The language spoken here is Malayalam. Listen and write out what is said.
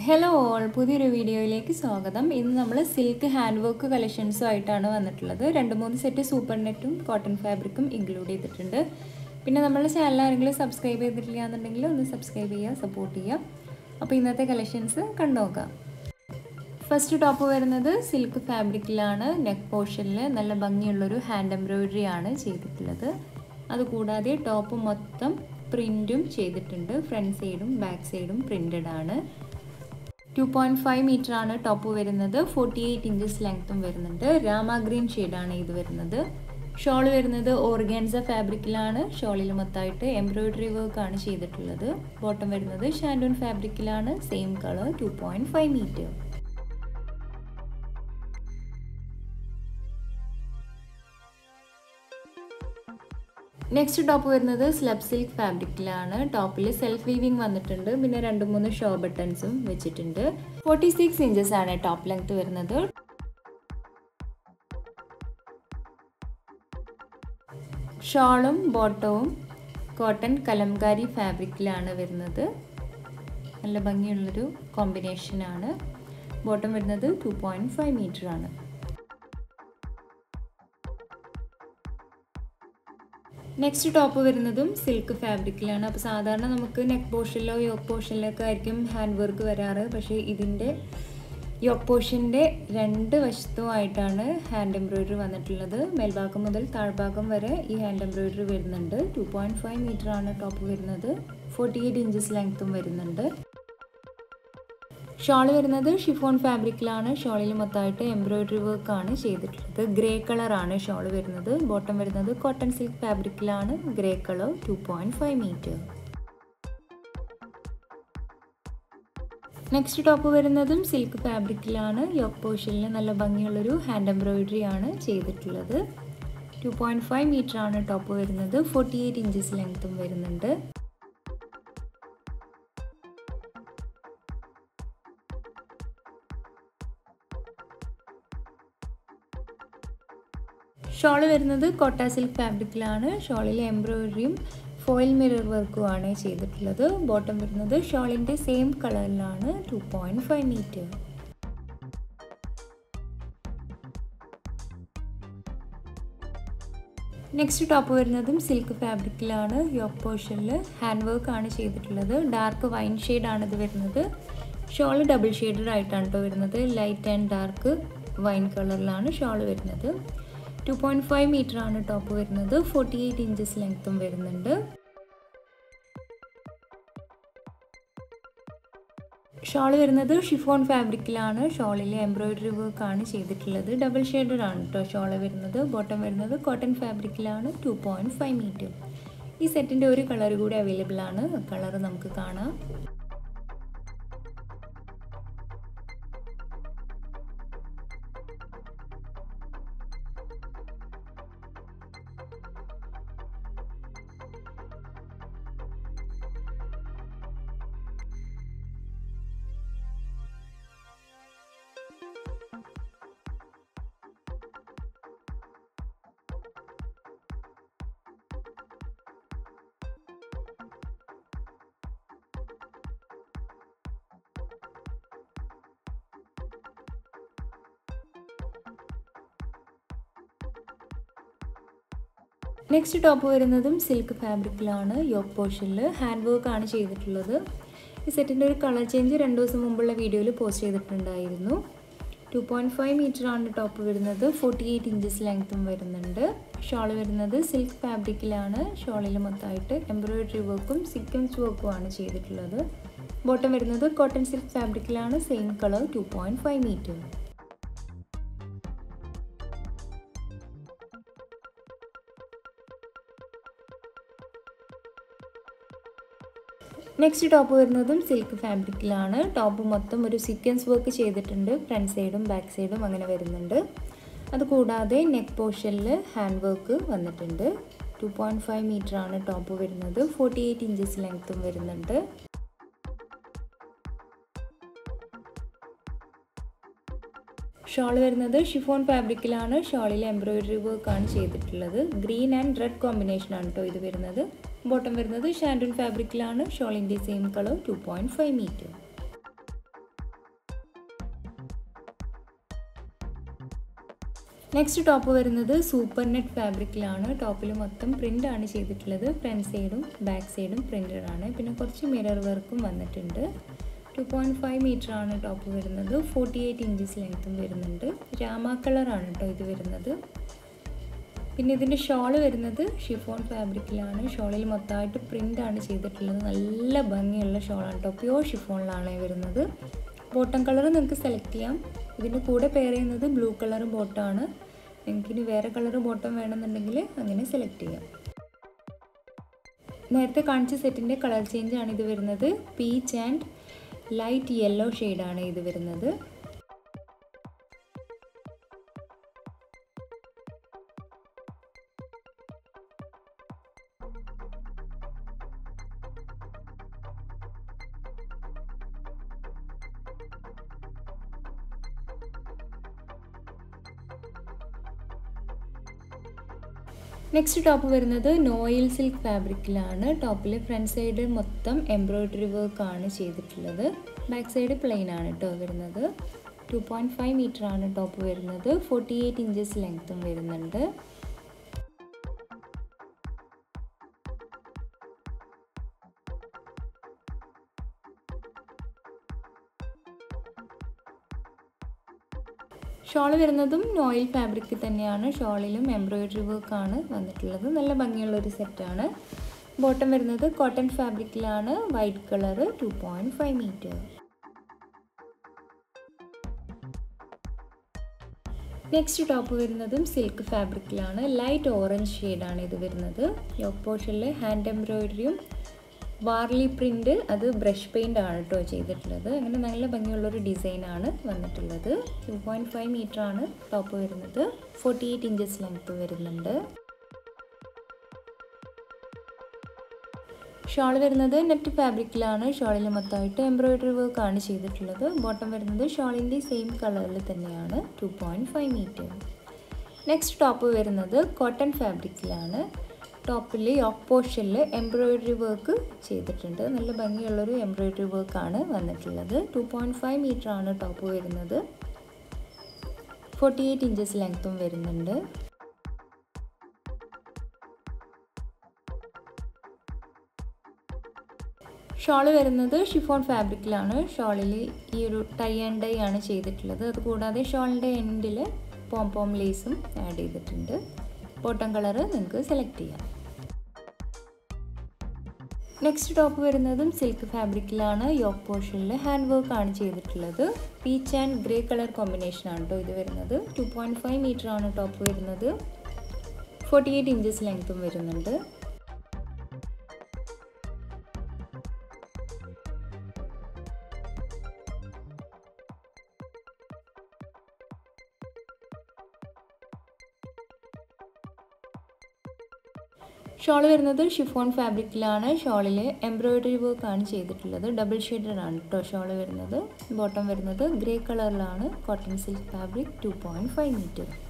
ഹലോ ഓൾ പുതിയൊരു വീഡിയോയിലേക്ക് സ്വാഗതം ഇന്ന് നമ്മൾ സിൽക്ക് ഹാൻഡ് വർക്ക് കളക്ഷൻസും ആയിട്ടാണ് വന്നിട്ടുള്ളത് രണ്ട് മൂന്ന് സെറ്റ് സൂപ്പർ നെറ്റും കോട്ടൺ ഫാബ്രിക്കും ഇൻക്ലൂഡ് ചെയ്തിട്ടുണ്ട് പിന്നെ നമ്മുടെ ചാനൽ ആരെങ്കിലും സബ്സ്ക്രൈബ് ചെയ്തിട്ടില്ല എന്നുണ്ടെങ്കിൽ ഒന്ന് സബ്സ്ക്രൈബ് ചെയ്യുക സപ്പോർട്ട് ചെയ്യുക അപ്പോൾ ഇന്നത്തെ കളക്ഷൻസ് കണ്ടുനോക്കാം ഫസ്റ്റ് ടോപ്പ് വരുന്നത് സിൽക്ക് ഫാബ്രിക്കിലാണ് നെക്ക് പോർഷനിൽ നല്ല ഭംഗിയുള്ളൊരു ഹാൻഡ് എംബ്രോയിഡറി ആണ് ചെയ്തിട്ടുള്ളത് അതുകൂടാതെ ടോപ്പ് മൊത്തം പ്രിൻറ്റും ചെയ്തിട്ടുണ്ട് ഫ്രണ്ട് സൈഡും ബാക്ക് സൈഡും പ്രിൻറ്റഡ് ആണ് ടു പോയിൻറ്റ് ഫൈവ് മീറ്റർ ആണ് ടോപ്പ് വരുന്നത് ഫോർട്ടി എയ്റ്റ് ഇഞ്ചസ് ലെങ്ത്തും വരുന്നുണ്ട് രാമ ഗ്രീൻ ഷെയ്ഡാണ് ഇത് വരുന്നത് ഷോൾ വരുന്നത് ഓർഗാൻസ ഫാബ്രിക്കിലാണ് ഷോളിൽ മൊത്തമായിട്ട് എംബ്രോയിഡറി വർക്ക് ആണ് ചെയ്തിട്ടുള്ളത് ബോട്ടം വരുന്നത് ഷാൻഡൂൺ ഫാബ്രിക്കിലാണ് same colour two point five metre next top വരുന്നത് സ്ലബ് സിൽക്ക് ഫാബ്രിക്കിലാണ് ടോപ്പിൽ സെൽഫ് വീവിങ് വന്നിട്ടുണ്ട് പിന്നെ രണ്ട് മൂന്ന് ഷോ ബട്ടൺസും വെച്ചിട്ടുണ്ട് ഫോർട്ടി സിക്സ് ഇഞ്ചസ് ആണ് ടോപ്പ് ലെങ്ത് വരുന്നത് ഷോളും ബോട്ടവും കോട്ടൺ കലംകാരി ഫാബ്രിക്കിലാണ് വരുന്നത് നല്ല ഭംഗിയുള്ളൊരു കോമ്പിനേഷനാണ് ബോട്ടം വരുന്നത് ടു പോയിൻറ്റ് ഫൈവ് മീറ്റർ ആണ് നെക്സ്റ്റ് ടോപ്പ് വരുന്നതും സിൽക്ക് ഫാബ്രിക്കിലാണ് അപ്പോൾ സാധാരണ നമുക്ക് നെക്ക് പോർഷനിലോ യോക്ക് പോർഷനിലൊക്കെ ആയിരിക്കും ഹാൻഡ് വർക്ക് വരാറ് പക്ഷേ ഇതിൻ്റെ യോക്ക് പോർഷൻ്റെ രണ്ട് വശത്തുമായിട്ടാണ് ഹാൻഡ് എംബ്രോയിഡറി വന്നിട്ടുള്ളത് മേൽഭാഗം മുതൽ താഴ്ഭാഗം വരെ ഈ ഹാൻഡ് എംബ്രോയിഡറി വരുന്നുണ്ട് ടു പോയിൻറ്റ് ഫൈവ് മീറ്റർ ആണ് ടോപ്പ് വരുന്നത് ഫോർട്ടി എയ്റ്റ് ഇഞ്ചസ് ലെങ്ത്തും വരുന്നുണ്ട് ഷോൾ വരുന്നത് ഷിഫോൺ ഫാബ്രിക്കിലാണ് ഷോളിൽ മൊത്തമായിട്ട് എംബ്രോയിഡറി വർക്ക് ആണ് ചെയ്തിട്ടുള്ളത് ഗ്രേ കളറാണ് ഷോൾ വരുന്നത് ബോട്ടം വരുന്നത് കോട്ടൺ സിൽക്ക് ഫാബ്രിക്കിലാണ് grey colour two point five metre next top വരുന്നതും സിൽക്ക് ഫാബ്രിക്കിലാണ് യോക്ക് പോർഷനിൽ നല്ല ഭംഗിയുള്ളൊരു ഹാൻഡ് എംബ്രോയിഡറി ആണ് ചെയ്തിട്ടുള്ളത് ടു പോയിൻറ്റ് ഫൈവ് മീറ്റർ ആണ് ടോപ്പ് വരുന്നത് ഫോർട്ടി എയ്റ്റ് ഇഞ്ചസ് ലെങ്ത്തും വരുന്നുണ്ട് ഷോൾ വരുന്നത് കോട്ട സിൽക്ക് ഫാബ്രിക്കിലാണ് ഷോളിൽ എംബ്രോയിഡറിയും ഫോയിൽ മിറർ വർക്കുമാണ് ചെയ്തിട്ടുള്ളത് ബോട്ടം വരുന്നത് ഷോളിൻ്റെ സെയിം കളറിലാണ് two point five metre next top വരുന്നതും സിൽക്ക് ഫാബ്രിക്കിലാണ് യോക്ക് പോർഷനിൽ ഹാൻഡ് വർക്ക് ആണ് ചെയ്തിട്ടുള്ളത് ഡാർക്ക് വൈൻ ഷെയ്ഡാണ് ഇത് വരുന്നത് ഷോൾ ഡബിൾ ഷെയ്ഡഡ് ആയിട്ടാണ് കേട്ടോ വരുന്നത് ലൈറ്റ് ആൻഡ് ഡാർക്ക് വൈൻ കളറിലാണ് ഷോൾ വരുന്നത് ടു പോയിൻറ്റ് ഫൈവ് മീറ്റർ ആണ് ടോപ്പ് വരുന്നത് ഫോർട്ടി എയ്റ്റ് ഇഞ്ചസ് ലെങ്ത്തും വരുന്നുണ്ട് ഷോൾ വരുന്നത് ഷിഫോൺ ഫാബ്രിക്കിലാണ് ഷോളിൽ എംബ്രോയിഡറി വർക്ക് ആണ് ചെയ്തിട്ടുള്ളത് ഡബിൾ ഷെയ്ഡഡ് ആണ് കേട്ടോ ഷോൾ വരുന്നത് ബോട്ടം വരുന്നത് കോട്ടൺ ഫാബ്രിക്കിലാണ് ടു പോയിൻറ്റ് ഫൈവ് മീറ്റർ ഈ സെറ്റിൻ്റെ ഒരു കളർ കൂടി അവൈലബിൾ ആണ് കളർ നമുക്ക് കാണാം നെക്സ്റ്റ് ടോപ്പ് വരുന്നതും സിൽക്ക് ഫാബ്രിക്കിലാണ് യോക്ക് പോർഷനിൽ ഹാൻഡ് വർക്ക് ആണ് ചെയ്തിട്ടുള്ളത് ഈ സെറ്റിൻ്റെ ഒരു കളർ ചേഞ്ച് രണ്ട് ദിവസം മുമ്പുള്ള വീഡിയോയിൽ പോസ്റ്റ് ചെയ്തിട്ടുണ്ടായിരുന്നു ടു പോയിൻറ്റ് ഫൈവ് മീറ്റർ ആണ് ടോപ്പ് വരുന്നത് ഫോർട്ടി എയ്റ്റ് ഇഞ്ചസ് ലെങ്ത്തും വരുന്നുണ്ട് ഷോൾ വരുന്നത് സിൽക്ക് ഫാബ്രിക്കിലാണ് ഷോളിൽ മൊത്തമായിട്ട് എംബ്രോയിഡറി വർക്കും സീക്വൻസ് വർക്കും ആണ് ചെയ്തിട്ടുള്ളത് ബോട്ടം വരുന്നത് കോട്ടൺ സിൽക്ക് ഫാബ്രിക്കിലാണ് same colour two point five metre next top വരുന്നതും സിൽക്ക് ഫാബ്രിക്കിലാണ് ടോപ്പ് മൊത്തം ഒരു സീക്വൻസ് വർക്ക് ചെയ്തിട്ടുണ്ട് ഫ്രണ്ട് സൈഡും ബാക്ക് സൈഡും അങ്ങനെ വരുന്നുണ്ട് അതുകൂടാതെ നെക്ക് പോർഷനിൽ ഹാൻഡ് വർക്ക് വന്നിട്ടുണ്ട് ടു പോയിൻറ്റ് ഫൈവ് മീറ്റർ ആണ് ടോപ്പ് വരുന്നത് ഫോർട്ടി എയ്റ്റ് ഇഞ്ചസ് ലെങ്ത്തും വരുന്നുണ്ട് ഷോൾ വരുന്നത് ഷിഫോൺ ഫാബ്രിക്കിലാണ് ഷോളിൽ എംബ്രോയിഡറി വർക്ക് ആണ് ചെയ്തിട്ടുള്ളത് ഗ്രീൻ ആൻഡ് റെഡ് കോമ്പിനേഷൻ ആണ് കേട്ടോ ഇത് വരുന്നത് ബോട്ടം വരുന്നത് ഷാൻഡൂൺ ഫാബ്രിക്കിലാണ് ഷോളിൻ്റെ same colour two point five metre next top വരുന്നത് സൂപ്പർ നെറ്റ് ഫാബ്രിക്കിലാണ് ടോപ്പിൽ മൊത്തം പ്രിൻ്റ് ആണ് ചെയ്തിട്ടുള്ളത് ഫ്രണ്ട് സൈഡും ബാക്ക് സൈഡും പ്രിൻ്റഡ് ആണ് പിന്നെ കുറച്ച് മിറർ വർക്കും വന്നിട്ടുണ്ട് ടു പോയിൻറ്റ് ഫൈവ് മീറ്റർ ആണ് ടോപ്പ് വരുന്നത് ഫോർട്ടി എയ്റ്റ് ഇഞ്ചസ് ലെങ്ത്തും വരുന്നുണ്ട് രാമ കളറാണ് കേട്ടോ ഇത് വരുന്നത് പിന്നെ ഇതിൻ്റെ ഷോള് വരുന്നത് ഷിഫോൺ ഫാബ്രിക്കിലാണ് ഷോളിൽ മൊത്തമായിട്ട് പ്രിൻ്റ് ആണ് ചെയ്തിട്ടുള്ളത് നല്ല ഭംഗിയുള്ള ഷോളാണ് കേട്ടോ പ്യുവർ ഷിഫോണിലാണ് വരുന്നത് ബോട്ടം കളർ നിങ്ങൾക്ക് സെലക്ട് ചെയ്യാം ഇതിൻ്റെ കൂടെ പെയർ ചെയ്യുന്നത് ബ്ലൂ കളർ ബോട്ടമാണ് നിങ്ങൾക്ക് ഇനി വേറെ കളർ ബോട്ടം വേണമെന്നുണ്ടെങ്കിൽ അങ്ങനെ സെലക്ട് ചെയ്യാം നേരത്തെ കാണിച്ച സെറ്റിൻ്റെ കളർ ചേഞ്ച് ആണ് ഇത് വരുന്നത് പീച്ച് ആൻഡ് ലൈറ്റ് യെല്ലോ ഷെയ്ഡാണ് ഇത് വരുന്നത് നെക്സ്റ്റ് ടോപ്പ് വരുന്നത് നോയിൽ സിൽക്ക് ഫാബ്രിക്കിലാണ് ടോപ്പിൽ ഫ്രണ്ട് സൈഡ് മൊത്തം എംബ്രോയ്ഡറി വർക്ക് ആണ് ചെയ്തിട്ടുള്ളത് ബാക്ക് സൈഡ് പ്ലെയിൻ ആണ് കേട്ടോ വരുന്നത് ടു പോയിൻറ്റ് ഫൈവ് മീറ്റർ ആണ് ടോപ്പ് വരുന്നത് ഫോർട്ടി എയ്റ്റ് ഇഞ്ചസ് ലെങ്ത്തും വരുന്നുണ്ട് ഷോൾ വരുന്നതും നോയിൽ ഫാബ്രിക് തന്നെയാണ് ഷോളിലും എംബ്രോയിഡറി വർക്കാണ് വന്നിട്ടുള്ളത് നല്ല ഭംഗിയുള്ള ഒരു സെറ്റാണ് ബോട്ടം വരുന്നത് കോട്ടൺ ഫാബ്രിക്കിലാണ് white colour two point five metre next top വരുന്നതും സിൽക്ക് ഫാബ്രിക്കിലാണ് ലൈറ്റ് ഓറഞ്ച് ഷെയ്ഡാണ് ഇത് വരുന്നത് യോക്ക് പോർഷനിൽ ഹാൻഡ് എംബ്രോയിഡറിയും വാർലി പ്രിൻ്റ് അത് ബ്രഷ് പെയിൻ്റ് ആണ് കേട്ടോ ചെയ്തിട്ടുള്ളത് അങ്ങനെ നല്ല ഭംഗിയുള്ളൊരു ഡിസൈനാണ് വന്നിട്ടുള്ളത് ടു പോയിൻറ്റ് ഫൈവ് മീറ്റർ ആണ് ടോപ്പ് വരുന്നത് ഫോർട്ടി എയ്റ്റ് ഇഞ്ചസ് ലെങ്ത്ത് വരുന്നുണ്ട് ഷോൾ വരുന്നത് നെറ്റ് ഫാബ്രിക്കിലാണ് ഷോളിൽ മൊത്തമായിട്ട് എംബ്രോയിഡറി വർക്ക് ആണ് ചെയ്തിട്ടുള്ളത് ബോട്ടം വരുന്നത് ഷോളിൻ്റെ സെയിം കളറിൽ തന്നെയാണ് two point five metre next top വരുന്നത് കോട്ടൺ ഫാബ്രിക്കിലാണ് ടോപ്പിൽ യോക്ക് പോർഷനിൽ എംബ്രോയിഡറി വർക്ക് ചെയ്തിട്ടുണ്ട് നല്ല ഭംഗിയുള്ളൊരു എംബ്രോയിഡറി വർക്കാണ് വന്നിട്ടുള്ളത് ടു പോയിൻറ്റ് ഫൈവ് മീറ്റർ ആണ് ടോപ്പ് വരുന്നത് ഫോർട്ടി എയ്റ്റ് ഇഞ്ചസ് ലെങ്ത്തും വരുന്നുണ്ട് ഷോള് വരുന്നത് ഷിഫോൺ ഫാബ്രിക്കിലാണ് ഷോളിൽ ഈ ഒരു ടൈ ആൻഡ് ഡൈ ആണ് ചെയ്തിട്ടുള്ളത് അതുകൂടാതെ ഷോളിൻ്റെ എൻഡിൽ പോം പോം ലേസും ആഡ് ചെയ്തിട്ടുണ്ട് ബോട്ടം കളറ് നിങ്ങൾക്ക് സെലക്ട് ചെയ്യാം നെക്സ്റ്റ് ടോപ്പ് വരുന്നതും സിൽക്ക് ഫാബ്രിക്കിലാണ് യോക്ക് പോർഷനിൽ ഹാൻഡ് വർക്ക് ആണ് ചെയ്തിട്ടുള്ളത് peach and grey colour combination ആണ് കേട്ടോ ഇത് വരുന്നത് ടു പോയിൻറ്റ് ഫൈവ് മീറ്റർ ആണ് ടോപ്പ് വരുന്നത് ഫോർട്ടി എയ്റ്റ് ഇഞ്ചസ് ലെങ്ത്തും വരുന്നുണ്ട് ഷോൾ വരുന്നത് ഷിഫോൺ ഫാബ്രിക്കിലാണ് ഷോളിൽ എംബ്രോയിഡറി വർക്ക് ആണ് ചെയ്തിട്ടുള്ളത് ഡബിൾ ഷെയ്ഡഡ് ആണ് കേട്ടോ ഷോൾ വരുന്നത് ബോട്ടം വരുന്നത് ഗ്രേ കളറിലാണ് cotton silk fabric two point five metre